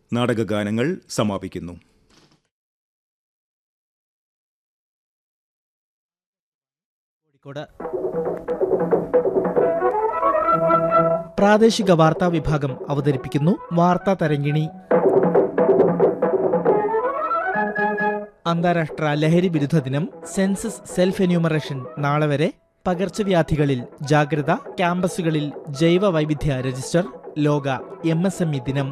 നാടകഗാനങ്ങൾ സമാപിക്കുന്നു കോഴിക്കോട് പ്രാദേശിക വാർത്താ വിഭാഗം അവതരിപ്പിക്കുന്നു വാർത്താ തരങ്കിണി അന്താരാഷ്ട്ര ലഹരി വിരുദ്ധ ദിനം സെൻസസ് സെൽഫ് എന്യൂമറേഷൻ നാളെ വരെ പകർച്ചവ്യാധികളിൽ ജാഗ്രത ക്യാമ്പസുകളിൽ ജൈവ വൈവിധ്യ രജിസ്റ്റർ ലോക എം എസ് എം ഇ ദിനം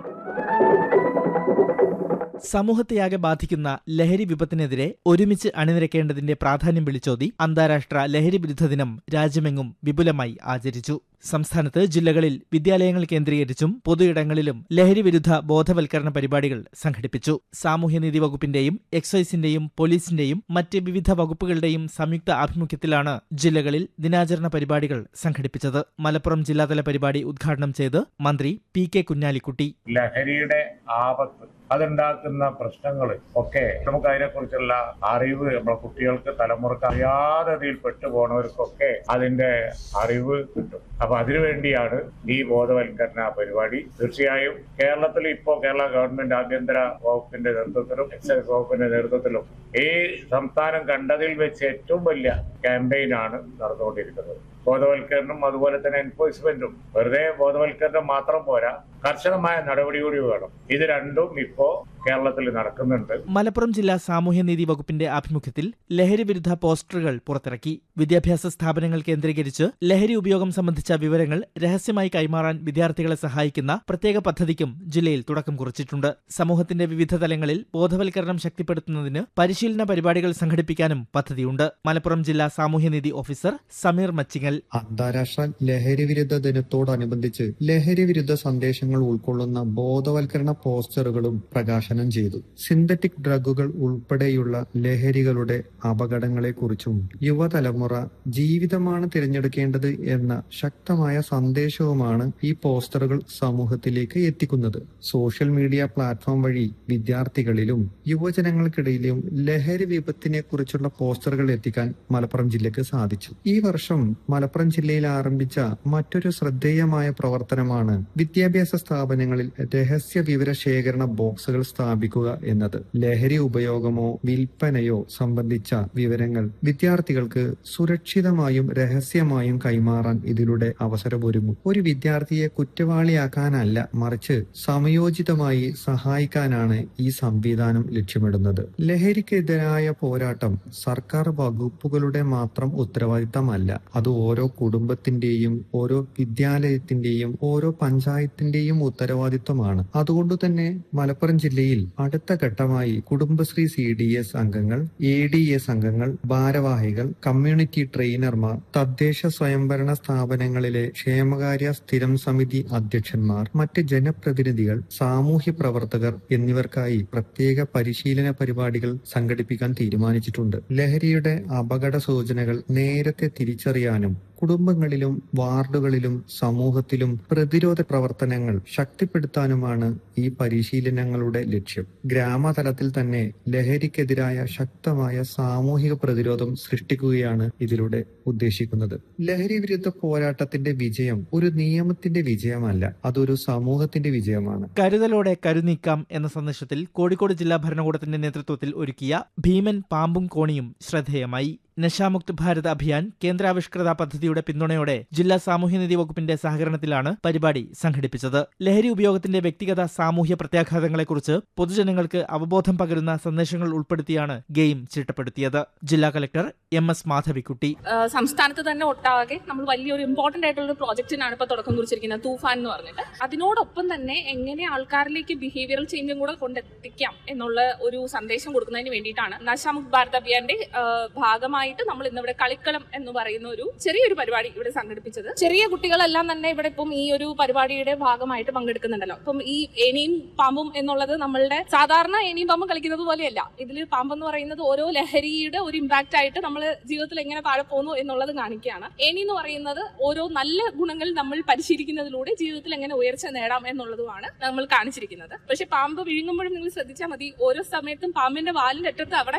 സമൂഹത്തെയാകെ ബാധിക്കുന്ന ലഹരി വിപത്തിനെതിരെ ഒരുമിച്ച് അണിനിരക്കേണ്ടതിന്റെ പ്രാധാന്യം വിളിച്ചോതി അന്താരാഷ്ട്ര ലഹരി വിരുദ്ധ ദിനം രാജ്യമെങ്ങും വിപുലമായി ആചരിച്ചു സംസ്ഥാനത്ത് ജില്ലകളിൽ വിദ്യാലയങ്ങൾ കേന്ദ്രീകരിച്ചും പൊതുയിടങ്ങളിലും ലഹരി വിരുദ്ധ ബോധവൽക്കരണ പരിപാടികൾ സംഘടിപ്പിച്ചു സാമൂഹ്യനീതി വകുപ്പിന്റെയും എക്സൈസിന്റെയും പോലീസിന്റെയും മറ്റ് വിവിധ വകുപ്പുകളുടെയും സംയുക്ത ആഭിമുഖ്യത്തിലാണ് ജില്ലകളിൽ ദിനാചരണ പരിപാടികൾ സംഘടിപ്പിച്ചത് മലപ്പുറം ജില്ലാതല പരിപാടി ഉദ്ഘാടനം ചെയ്ത് മന്ത്രി പി കെ കുഞ്ഞാലിക്കുട്ടി ലഹരിയുടെ ആപത്ത് അതുണ്ടാക്കുന്ന പ്രശ്നങ്ങൾ ഒക്കെ നമുക്ക് അതിനെക്കുറിച്ചുള്ള അറിവ് നമ്മുടെ കുട്ടികൾക്ക് തലമുറക്ക് അറിയാതെ അതിൽ പെട്ടുപോണവർക്കൊക്കെ അതിന്റെ അറിവ് കിട്ടും അപ്പൊ അതിനുവേണ്ടിയാണ് ഈ ബോധവൽക്കരണ പരിപാടി തീർച്ചയായും കേരളത്തിൽ ഇപ്പോ കേരള ഗവൺമെന്റ് ആഭ്യന്തര വകുപ്പിന്റെ നേതൃത്വത്തിലും എക്സൈസ് വകുപ്പിന്റെ നേതൃത്വത്തിലും ഈ സംസ്ഥാനം കണ്ടതിൽ വെച്ച് ഏറ്റവും വലിയ ക്യാമ്പയിനാണ് നടന്നുകൊണ്ടിരിക്കുന്നത് ബോധവൽക്കരണം അതുപോലെ തന്നെ എൻഫോഴ്സ്മെന്റും വെറുതെ ബോധവൽക്കരണം മാത്രം പോരാ കർശനമായ നടപടി കൂടി വേണം ഇത് രണ്ടും ഇപ്പോ കേരളത്തിൽ നടക്കുന്നുണ്ട് മലപ്പുറം ജില്ലാ സാമൂഹ്യനീതി വകുപ്പിന്റെ ആഭിമുഖ്യത്തിൽ ലഹരി വിരുദ്ധ പോസ്റ്ററുകൾ പുറത്തിറക്കി വിദ്യാഭ്യാസ സ്ഥാപനങ്ങൾ കേന്ദ്രീകരിച്ച് ലഹരി ഉപയോഗം സംബന്ധിച്ച വിവരങ്ങൾ രഹസ്യമായി കൈമാറാൻ വിദ്യാർത്ഥികളെ സഹായിക്കുന്ന പ്രത്യേക പദ്ധതിക്കും ജില്ലയിൽ തുടക്കം കുറിച്ചിട്ടുണ്ട് സമൂഹത്തിന്റെ വിവിധ തലങ്ങളിൽ ബോധവൽക്കരണം ശക്തിപ്പെടുത്തുന്നതിന് പരിശീലന പരിപാടികൾ സംഘടിപ്പിക്കാനും പദ്ധതിയുണ്ട് മലപ്പുറം ജില്ലാ സാമൂഹ്യനീതി ഓഫീസർ സമീർ മച്ചിങ്ങൽ അന്താരാഷ്ട്ര ലഹരി വിരുദ്ധ ദിനത്തോടനുബന്ധിച്ച് ലഹരി വിരുദ്ധ സന്ദേശങ്ങൾ ഉൾക്കൊള്ളുന്ന ബോധവൽക്കരണ പോസ്റ്ററുകളും പ്രകാശനം ചെയ്തു സിന്തറ്റിക് ഡ്രഗുകൾ ഉൾപ്പെടെയുള്ള ലഹരികളുടെ അപകടങ്ങളെക്കുറിച്ചും യുവതലമുറ ജീവിതമാണ് തിരഞ്ഞെടുക്കേണ്ടത് എന്ന ശക്തമായ സന്ദേശവുമാണ് ഈ പോസ്റ്ററുകൾ സമൂഹത്തിലേക്ക് എത്തിക്കുന്നത് സോഷ്യൽ മീഡിയ പ്ലാറ്റ്ഫോം വഴി വിദ്യാർത്ഥികളിലും യുവജനങ്ങൾക്കിടയിലും ലഹരി വിപത്തിനെ കുറിച്ചുള്ള പോസ്റ്ററുകൾ എത്തിക്കാൻ മലപ്പുറം ജില്ലക്ക് സാധിച്ചു ഈ വർഷം മലപ്പുറം ജില്ലയിൽ ആരംഭിച്ച മറ്റൊരു ശ്രദ്ധേയമായ പ്രവർത്തനമാണ് വിദ്യാഭ്യാസ സ്ഥാപനങ്ങളിൽ രഹസ്യ വിവര ശേഖരണ ബോക്സുകൾ സ്ഥാപിക്കുക എന്നത് ലഹരി ഉപയോഗമോ വിൽപ്പനയോ സംബന്ധിച്ച വിവരങ്ങൾ വിദ്യാർത്ഥികൾക്ക് സുരക്ഷിതമായും രഹസ്യമായും കൈമാറാൻ ഇതിലൂടെ അവസരമൊരുങ്ങും ഒരു വിദ്യാർത്ഥിയെ കുറ്റവാളിയാക്കാനല്ല മറിച്ച് സമയോചിതമായി സഹായിക്കാനാണ് ഈ സംവിധാനം ലക്ഷ്യമിടുന്നത് ലഹരിക്കെതിരായ പോരാട്ടം സർക്കാർ വകുപ്പുകളുടെ മാത്രം ഉത്തരവാദിത്തമല്ല അത് ഓരോ കുടുംബത്തിന്റെയും ഓരോ വിദ്യാലയത്തിന്റെയും ഓരോ പഞ്ചായത്തിന്റെയും ഉത്തരവാദിത്തമാണ് അതുകൊണ്ട് തന്നെ മലപ്പുറം ജില്ലയിൽ അടുത്ത ഘട്ടമായി കുടുംബശ്രീ സി ഡി എസ് അംഗങ്ങൾ എ ഡി എസ് അംഗങ്ങൾ ഭാരവാഹികൾ കമ്മ്യൂണിറ്റി ട്രെയിനർമാർ തദ്ദേശ സ്വയംഭരണ സ്ഥാപനങ്ങളിലെ ക്ഷേമകാര്യ സ്ഥിരം സമിതി അധ്യക്ഷന്മാർ മറ്റ് ജനപ്രതിനിധികൾ സാമൂഹ്യ പ്രവർത്തകർ എന്നിവർക്കായി പ്രത്യേക പരിശീലന പരിപാടികൾ സംഘടിപ്പിക്കാൻ തീരുമാനിച്ചിട്ടുണ്ട് ലഹരിയുടെ അപകട സൂചനകൾ നേരത്തെ തിരിച്ചറിയാനും കുടുംബങ്ങളിലും വാർഡുകളിലും സമൂഹത്തിലും പ്രതിരോധ പ്രവർത്തനങ്ങൾ ശക്തിപ്പെടുത്താനുമാണ് ഈ പരിശീലനങ്ങളുടെ ലക്ഷ്യം ഗ്രാമതലത്തിൽ തന്നെ ലഹരിക്കെതിരായ ശക്തമായ സാമൂഹിക പ്രതിരോധം സൃഷ്ടിക്കുകയാണ് ഇതിലൂടെ ഉദ്ദേശിക്കുന്നത് ലഹരി വിരുദ്ധ പോരാട്ടത്തിന്റെ വിജയം ഒരു നിയമത്തിന്റെ വിജയമല്ല അതൊരു സമൂഹത്തിന്റെ വിജയമാണ് കരുതലോടെ കരുനീക്കാം എന്ന സന്ദേശത്തിൽ കോഴിക്കോട് ജില്ലാ ഭരണകൂടത്തിന്റെ നേതൃത്വത്തിൽ ഒരുക്കിയ ഭീമൻ പാമ്പും കോണിയും ശ്രദ്ധേയമായി നശാമുക്ത് ഭാരത് അഭിയാൻ കേന്ദ്രാവിഷ്കൃത പദ്ധതിയുടെ പിന്തുണയോടെ ജില്ലാ സാമൂഹ്യനീതി വകുപ്പിന്റെ സഹകരണത്തിലാണ് പരിപാടി സംഘടിപ്പിച്ചത് ലഹരി ഉപയോഗത്തിന്റെ വ്യക്തിഗത സാമൂഹ്യ പ്രത്യാഘാതങ്ങളെക്കുറിച്ച് പൊതുജനങ്ങൾക്ക് അവബോധം പകരുന്ന സന്ദേശങ്ങൾ ഉൾപ്പെടുത്തിയാണ് ഗെയിം ചിട്ടപ്പെടുത്തിയത് ജില്ലാ കലക്ടർ എം എസ് മാധവിക്കുട്ടി ആഹ് സംസ്ഥാനത്ത് തന്നെ ഒട്ടാകെ നമ്മൾ വലിയൊരു ഇമ്പോർട്ടന്റ് ആയിട്ടുള്ള ഒരു പ്രോജക്റ്റിനാണ് ഇപ്പോൾ തുടക്കം കുറിച്ചിരിക്കുന്നത് തൂഫാൻ എന്ന് പറഞ്ഞിട്ട് അതിനോടൊപ്പം തന്നെ എങ്ങനെ ആൾക്കാരിലേക്ക് ബിഹേവിയറൽ ചേഞ്ചും കൂടെ കൊണ്ടെത്തിക്കാം എന്നുള്ള ഒരു സന്ദേശം കൊടുക്കുന്നതിന് വേണ്ടിയിട്ടാണ് നശാമുക് ഭാരത് അഭിയാന്റെ ആഹ് ഭാഗമായിട്ട് നമ്മൾ ഇന്നിവിടെ കളിക്കളം എന്ന് പറയുന്ന ഒരു ചെറിയൊരു പരിപാടി ഇവിടെ സംഘടിപ്പിച്ചത് ചെറിയ കുട്ടികളെല്ലാം തന്നെ ഇവിടെ ഇപ്പം ഈ ഒരു പരിപാടിയുടെ ഭാഗമായിട്ട് പങ്കെടുക്കുന്നുണ്ടല്ലോ ഇപ്പം ഈ ഏനിയും പാമ്പും എന്നുള്ളത് നമ്മളുടെ സാധാരണ ഏനിയും പാമ്പും കളിക്കുന്നത് പോലെയല്ല ഇതിൽ പാമ്പെന്ന് പറയുന്നത് ഓരോ ലഹരിയുടെ ഒരു ഇമ്പാക്റ്റ് ആയിട്ട് നമ്മൾ ജീവിതത്തിൽ എങ്ങനെ താഴെ പോകുന്നു എന്നുള്ളത് കാണിക്കുകയാണ് ഏണി എന്ന് പറയുന്നത് ഓരോ നല്ല ഗുണങ്ങൾ നമ്മൾ പരിശീലിക്കുന്നതിലൂടെ ജീവിതത്തിൽ എങ്ങനെ ഉയർച്ച നേടാം എന്നുള്ളതുമാണ് നമ്മൾ കാണിച്ചിരിക്കുന്നത് പക്ഷെ പാമ്പ് വിഴുങ്ങുമ്പോഴും നിങ്ങൾ ശ്രദ്ധിച്ചാൽ മതി ഓരോ സമയത്തും പാമ്പിന്റെ വാലിന്റെ അറ്റത്ത് അവിടെ